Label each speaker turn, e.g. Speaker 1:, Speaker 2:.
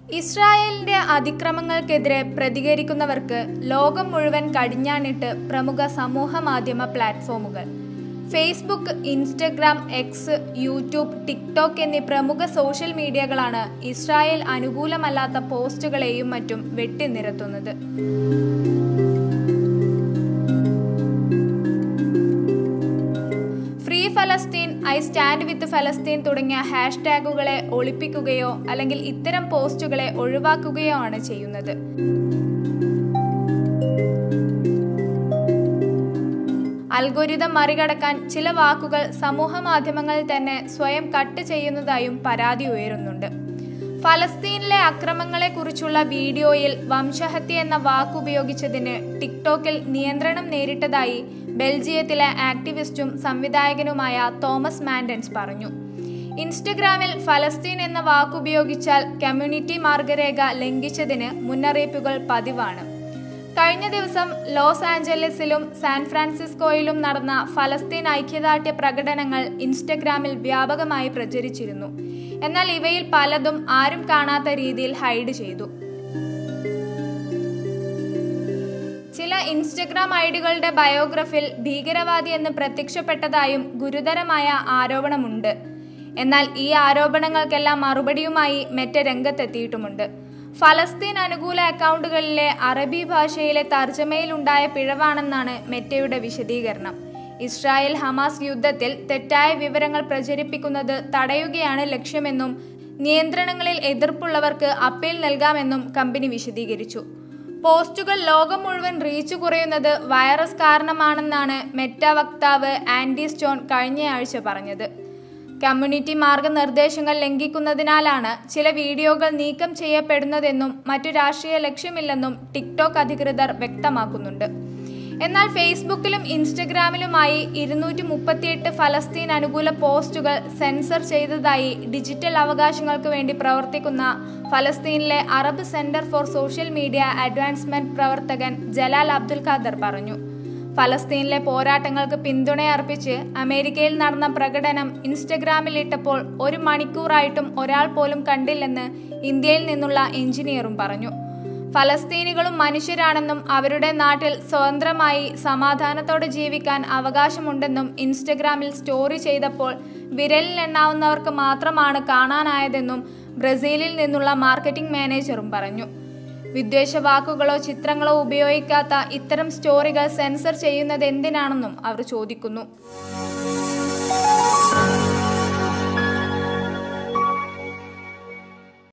Speaker 1: ഇസ്രായേലിന്റെ അതിക്രമങ്ങൾക്കെതിരെ പ്രതികരിക്കുന്നവർക്ക് ലോകം മുഴുവൻ കടിഞ്ഞാണിട്ട് പ്രമുഖ സമൂഹ മാധ്യമ പ്ലാറ്റ്ഫോമുകൾ Facebook Instagram X YouTube TikTok എന്നീ പ്രമുഖ സോഷ്യൽ മീഡിയകളാണ് ഇസ്രായേൽ അനുകൂലമല്ലാത്ത പോസ്റ്റുകളെയും മറ്റും വെട്ടിനിരത്തുന്നത് ഫ്രീ ഫലസ്തീൻ ഐ സ്റ്റാൻഡ് വിത്ത് ഫലസ്തീൻ തുടങ്ങിയ ഹാഷ്ടാഗുകളെ ഒളിപ്പിക്കുകയോ അല്ലെങ്കിൽ ഇത്തരം പോസ്റ്റുകളെ ഒഴിവാക്കുകയോ ആണ് ചെയ്യുന്നത് അൽഗോരിതം മറികടക്കാൻ ചില വാക്കുകൾ സമൂഹ മാധ്യമങ്ങളിൽ തന്നെ സ്വയം കട്ട് ചെയ്യുന്നതായും പരാതി ഉയരുന്നുണ്ട് ഫലസ്തീനിലെ അക്രമങ്ങളെക്കുറിച്ചുള്ള വീഡിയോയിൽ വംശഹത്യ എന്ന വാക്ക് ഉപയോഗിച്ചതിന് ടിക്ടോക്കിൽ നിയന്ത്രണം നേരിട്ടതായി ബെൽജിയത്തിലെ ആക്ടിവിസ്റ്റും സംവിധായകനുമായ തോമസ് മാൻഡൻസ് പറഞ്ഞു ഇൻസ്റ്റഗ്രാമിൽ ഫലസ്തീൻ എന്ന വാക്കുപയോഗിച്ചാൽ കമ്മ്യൂണിറ്റി മാർഗരേഖ ലംഘിച്ചതിന് മുന്നറിയിപ്പുകൾ പതിവാണ് കഴിഞ്ഞ ദിവസം ലോസ് ആഞ്ചലസിലും സാൻ ഫ്രാൻസിസ്കോയിലും നടന്ന ഫലസ്തീൻ ഐക്യദാർഢ്യ പ്രകടനങ്ങൾ ഇൻസ്റ്റഗ്രാമിൽ വ്യാപകമായി പ്രചരിച്ചിരുന്നു എന്നാൽ ഇവയിൽ പലതും ആരും കാണാത്ത രീതിയിൽ ഹൈഡ് ചെയ്തു ചില ഇൻസ്റ്റഗ്രാം ഐഡികളുടെ ബയോഗ്രഫിൽ ഭീകരവാദി എന്ന് പ്രത്യക്ഷപ്പെട്ടതായും ഗുരുതരമായ ആരോപണമുണ്ട് എന്നാൽ ഈ ആരോപണങ്ങൾക്കെല്ലാം മറുപടിയുമായി മെറ്റ രംഗത്തെത്തിയിട്ടുമുണ്ട് ഫലസ്തീൻ അനുകൂല അക്കൗണ്ടുകളിലെ അറബി ഭാഷയിലെ തർജ്ജമയിലുണ്ടായ പിഴവാണെന്നാണ് മെറ്റയുടെ വിശദീകരണം ഇസ്രായേൽ ഹമാസ് യുദ്ധത്തിൽ തെറ്റായ വിവരങ്ങൾ പ്രചരിപ്പിക്കുന്നത് തടയുകയാണ് ലക്ഷ്യമെന്നും നിയന്ത്രണങ്ങളിൽ എതിർപ്പുള്ളവർക്ക് അപ്പീൽ നൽകാമെന്നും കമ്പനി വിശദീകരിച്ചു പോസ്റ്റുകൾ ലോകം മുഴുവൻ റീച്ച് കുറയുന്നത് വൈറസ് കാരണമാണെന്നാണ് മെറ്റ വക്താവ് ആൻഡി സ്റ്റോൺ കഴിഞ്ഞയാഴ്ച പറഞ്ഞത് കമ്മ്യൂണിറ്റി മാർഗനിർദ്ദേശങ്ങൾ ലംഘിക്കുന്നതിനാലാണ് ചില വീഡിയോകൾ നീക്കം ചെയ്യപ്പെടുന്നതെന്നും മറ്റു രാഷ്ട്രീയ ലക്ഷ്യമില്ലെന്നും ടിക്ടോക്ക് അധികൃതർ വ്യക്തമാക്കുന്നുണ്ട് എന്നാൽ ഫേസ്ബുക്കിലും ഇൻസ്റ്റഗ്രാമിലുമായി ഇരുന്നൂറ്റി മുപ്പത്തിയെട്ട് ഫലസ്തീൻ അനുകൂല പോസ്റ്റുകൾ സെൻസർ ചെയ്തതായി ഡിജിറ്റൽ അവകാശങ്ങൾക്ക് വേണ്ടി പ്രവർത്തിക്കുന്ന ഫലസ്തീനിലെ Arab Center for Social Media Advancement പ്രവർത്തകൻ ജലാൽ അബ്ദുൽ ഖാദർ പറഞ്ഞു ഫലസ്തീനിലെ പോരാട്ടങ്ങൾക്ക് പിന്തുണയർപ്പിച്ച് അമേരിക്കയിൽ നടന്ന പ്രകടനം ഇൻസ്റ്റഗ്രാമിൽ ഇട്ടപ്പോൾ ഒരു മണിക്കൂറായിട്ടും ഒരാൾ പോലും കണ്ടില്ലെന്ന് ഇന്ത്യയിൽ നിന്നുള്ള എഞ്ചിനീയറും പറഞ്ഞു ഫലസ്തീനികളും മനുഷ്യരാണെന്നും അവരുടെ നാട്ടിൽ സ്വതന്ത്രമായി സമാധാനത്തോടെ ജീവിക്കാൻ അവകാശമുണ്ടെന്നും ഇൻസ്റ്റഗ്രാമിൽ സ്റ്റോറി ചെയ്തപ്പോൾ വിരലിൽ എണ്ണാവുന്നവർക്ക് മാത്രമാണ് കാണാനായതെന്നും ബ്രസീലിൽ നിന്നുള്ള മാർക്കറ്റിംഗ് മാനേജറും പറഞ്ഞു വിദ്വേഷ വാക്കുകളോ ചിത്രങ്ങളോ ഉപയോഗിക്കാത്ത ഇത്തരം സ്റ്റോറികൾ സെൻസർ ചെയ്യുന്നത് എന്തിനാണെന്നും അവർ ചോദിക്കുന്നു